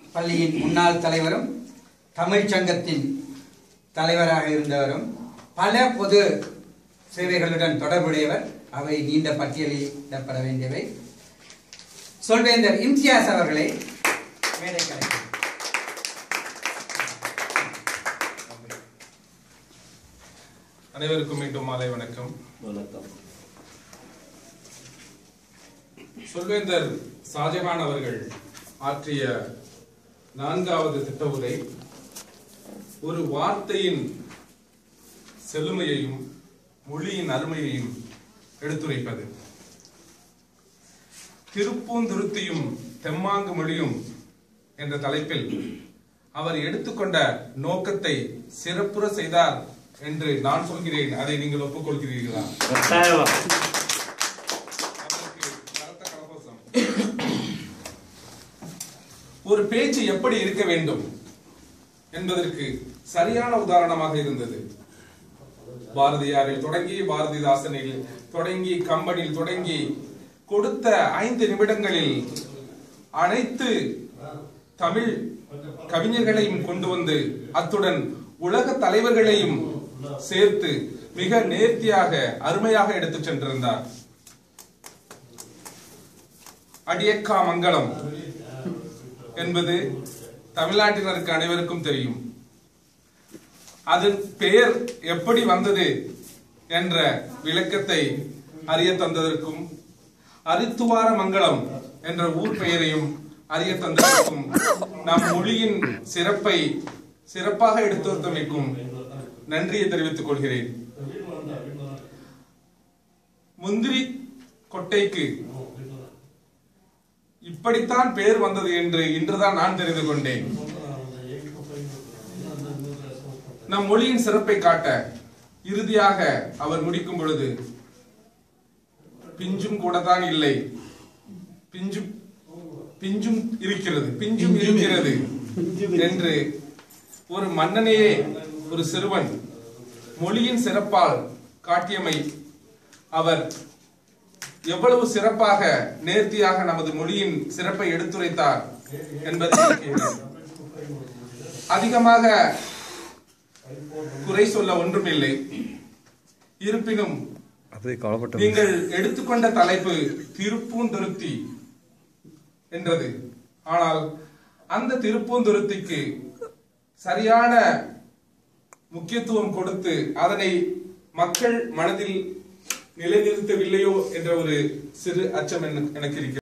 பள்ளியின் முன்னாள் தலைவரும் தமிழ்ச் சங்கத்தின் தலைவராக இருந்தவரும் பல பொது சேவைகளுடன் தொடர்புடையவர் அவை நீண்ட பட்டியலிடப்பட வேண்டியவை சொல்வேந்தர் இம்தியாஸ் அவர்களை மேடைக்கு அழைக்கிறேன். அனைவருக்கும் மீண்டும் மாலை வணக்கம் வணக்கம் சொல்வேந்தர் ஷாஜகான் அவர்கள் ஆற்றிய நான்காவது திட்ட உரை ஒரு வார்த்தையின் செழுமையையும் மொழியின் அருமையையும் எடுத்துரைப்பது திருப்பூந்துருத்தியும் தெம்மாங்கு மொழியும் என்ற தலைப்பில் அவர் எடுத்துக்கொண்ட நோக்கத்தை சிறப்புற செய்தார் என்று நான் சொல்கிறேன் அதை நீங்கள் ஒப்புக்கொள்கிறீர்களா கட்டாயமா அதற்கு பலத்த கரகோஷம். ஒரு பேச்சு எப்படி இருக்க வேண்டும் என்பதற்கு சரியான உதாரணமாக இருந்தது பாரதியாரில் தொடங்கி பாரதிதாசனில் தொடங்கி கம்பனில் தொடங்கி கொடுத்த ஐந்து நிமிடங்களில் அனைத்து தமிழ் கவிஞர்களையும் கொண்டு வந்து அத்துடன் உலக தலைவர்களையும் சேர்த்து மிக நேர்த்தியாக அருமையாக எடுத்துச் சென்றிருந்தார் அடியக்கா மங்கலம் என்பது தமிழ்நாட்டினருக்கு அனைவருக்கும் தெரியும் அதன் பெயர் எப்படி வந்தது என்ற விளக்கத்தை அறிய தந்ததற்கும் அரித்துவார மங்கலம் என்ற ஊர் பெயரையும் அறிய தந்ததற்கும் நம் மொழியின் சிறப்பை சிறப்பாக எடுத்துரைத்தமைக்கும் நன்றியை தெரிவித்துக் கொள்கிறேன் முந்திரி கொட்டைக்கு இப்படித்தான் பெயர் வந்தது என்று இன்றுதான் நான் தெரிந்து கொண்டேன் நம் மொழியின் சிறப்பை காட்ட இறுதியாக அவர் முடிக்கும் பொழுது பிஞ்சும் கூட தான் இல்லை பிஞ்சும் பிஞ்சும் இருக்கிறது பிஞ்சும் இருக்கிறது என்று ஒரு மன்னனையே ஒரு சிறுவன் மொழியின் சிறப்பால் காட்டியமை அவர் எவ்வளவு சிறப்பாக நேர்த்தியாக நமது மொழியின் சிறப்பை எடுத்துரைத்தார் என்பதை விளக்கியது. அதிகமாக குறை சொல்ல ஒன்றுமில்லை இருப்பினும் அப்படியே கவலைப்பட்ட நீங்கள் எடுத்துக்கொண்ட தலைப்பு திருப்பூந்துருத்தி என்றது ஆனால் அந்த திருப்பூந்துருத்திக்கு சரியான முக்கியத்துவம் கொடுத்து அதனை மக்கள் மனதில் நிலைநிறுத்தவில்லையோ என்ற ஒரு சிறு அச்சம் எனக்கு எனக்கு இருக்கிறது